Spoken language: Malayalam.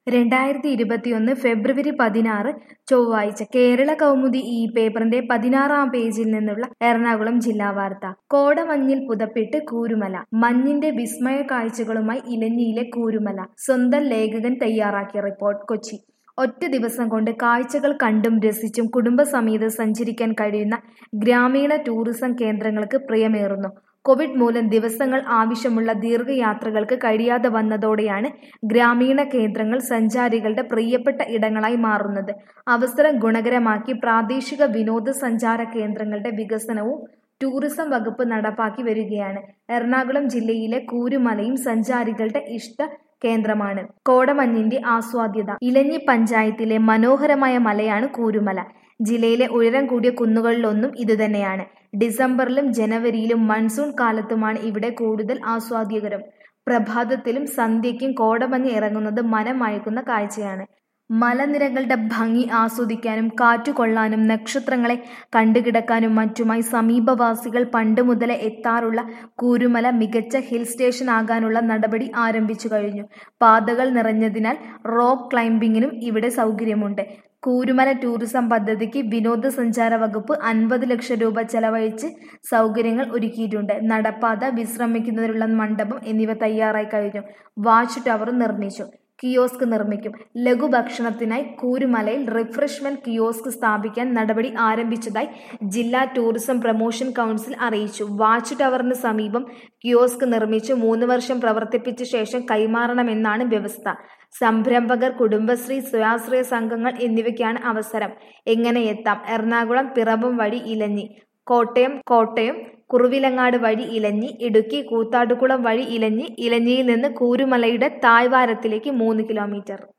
രണ്ടായിരത്തി ഇരുപത്തിയൊന്ന് ഫെബ്രുവരി പതിനാറ് ചൊവ്വാഴ്ച കേരള കൗമുദി ഈ പേപ്പറിന്റെ പതിനാറാം പേജിൽ നിന്നുള്ള എറണാകുളം ജില്ലാ വാർത്ത കോടമഞ്ഞിൽ പുതപ്പിട്ട് കൂരുമല മഞ്ഞിന്റെ വിസ്മയ കാഴ്ചകളുമായി ഇലഞ്ഞിയിലെ കൂരുമല സ്വന്തം ലേഖകൻ തയ്യാറാക്കിയ റിപ്പോർട്ട് കൊച്ചി ഒറ്റ ദിവസം കൊണ്ട് കാഴ്ചകൾ കണ്ടും രസിച്ചും കുടുംബസമേതം സഞ്ചരിക്കാൻ കഴിയുന്ന ഗ്രാമീണ ടൂറിസം കേന്ദ്രങ്ങൾക്ക് പ്രിയമേറുന്നു കോവിഡ് മൂലം ദിവസങ്ങൾ ആവശ്യമുള്ള ദീർഘയാത്രകൾക്ക് കഴിയാതെ വന്നതോടെയാണ് ഗ്രാമീണ കേന്ദ്രങ്ങൾ സഞ്ചാരികളുടെ പ്രിയപ്പെട്ട ഇടങ്ങളായി മാറുന്നത് അവസരം ഗുണകരമാക്കി പ്രാദേശിക വിനോദസഞ്ചാര കേന്ദ്രങ്ങളുടെ വികസനവും ടൂറിസം വകുപ്പ് നടപ്പാക്കി വരികയാണ് എറണാകുളം ജില്ലയിലെ കൂരുമലയും സഞ്ചാരികളുടെ ഇഷ്ട കേന്ദ്രമാണ് കോടമഞ്ഞിന്റെ ആസ്വാദ്യത ഇലഞ്ഞി പഞ്ചായത്തിലെ മനോഹരമായ മലയാണ് കൂരുമല ജില്ലയിലെ ഉയരം കൂടിയ കുന്നുകളിലൊന്നും ഇതുതന്നെയാണ് ഡിസംബറിലും ജനുവരിയിലും മൺസൂൺ കാലത്തുമാണ് ഇവിടെ കൂടുതൽ ആസ്വാദ്യകരം പ്രഭാതത്തിലും സന്ധ്യയ്ക്കും കോടമഞ്ഞ് ഇറങ്ങുന്നത് മനം മയക്കുന്ന കാഴ്ചയാണ് മലനിരകളുടെ ഭംഗി ആസ്വദിക്കാനും കാറ്റുകൊള്ളാനും നക്ഷത്രങ്ങളെ കണ്ടുകിടക്കാനും മറ്റുമായി സമീപവാസികൾ പണ്ട് മുതലേ എത്താറുള്ള കൂരുമല മികച്ച ഹിൽ സ്റ്റേഷൻ ആകാനുള്ള നടപടി ആരംഭിച്ചു കഴിഞ്ഞു പാതകൾ നിറഞ്ഞതിനാൽ റോക്ക് ക്ലൈംബിങ്ങിനും ഇവിടെ സൗകര്യമുണ്ട് കൂരുമല ടൂറിസം പദ്ധതിക്ക് വിനോദസഞ്ചാര വകുപ്പ് അൻപത് ലക്ഷം രൂപ ചെലവഴിച്ച് സൗകര്യങ്ങൾ ഒരുക്കിയിട്ടുണ്ട് നടപ്പാത വിശ്രമിക്കുന്നതിനുള്ള മണ്ഡപം എന്നിവ തയ്യാറായി കഴിഞ്ഞു വാച്ച് ടവർ നിർമ്മിച്ചു കിയോസ്ക് നിർമ്മിക്കും ലഘുഭക്ഷണത്തിനായി കൂരുമലയിൽ റിഫ്രഷ്മെന്റ് കിയോസ്ക് സ്ഥാപിക്കാൻ നടപടി ആരംഭിച്ചതായി ജില്ലാ ടൂറിസം പ്രൊമോഷൻ കൗൺസിൽ അറിയിച്ചു വാച്ച് ടവറിന് സമീപം കിയോസ്ക് നിർമ്മിച്ച് മൂന്ന് വർഷം പ്രവർത്തിപ്പിച്ച ശേഷം കൈമാറണമെന്നാണ് വ്യവസ്ഥ സംരംഭകർ കുടുംബശ്രീ സ്വയാശ്രയ സംഘങ്ങൾ എന്നിവയ്ക്കാണ് അവസരം എങ്ങനെ എത്താം എറണാകുളം പിറവം വഴി ഇലഞ്ഞി കോട്ടയം കോട്ടയം കുറുവിലങ്ങാട് വഴി ഇലഞ്ഞി ഇടുക്കി കൂത്താട്ടുകുളം വഴി ഇലഞ്ഞി ഇലഞ്ഞിയിൽ നിന്ന് കൂരുമലയുടെ താഴ്വാരത്തിലേക്ക് മൂന്ന് കിലോമീറ്റർ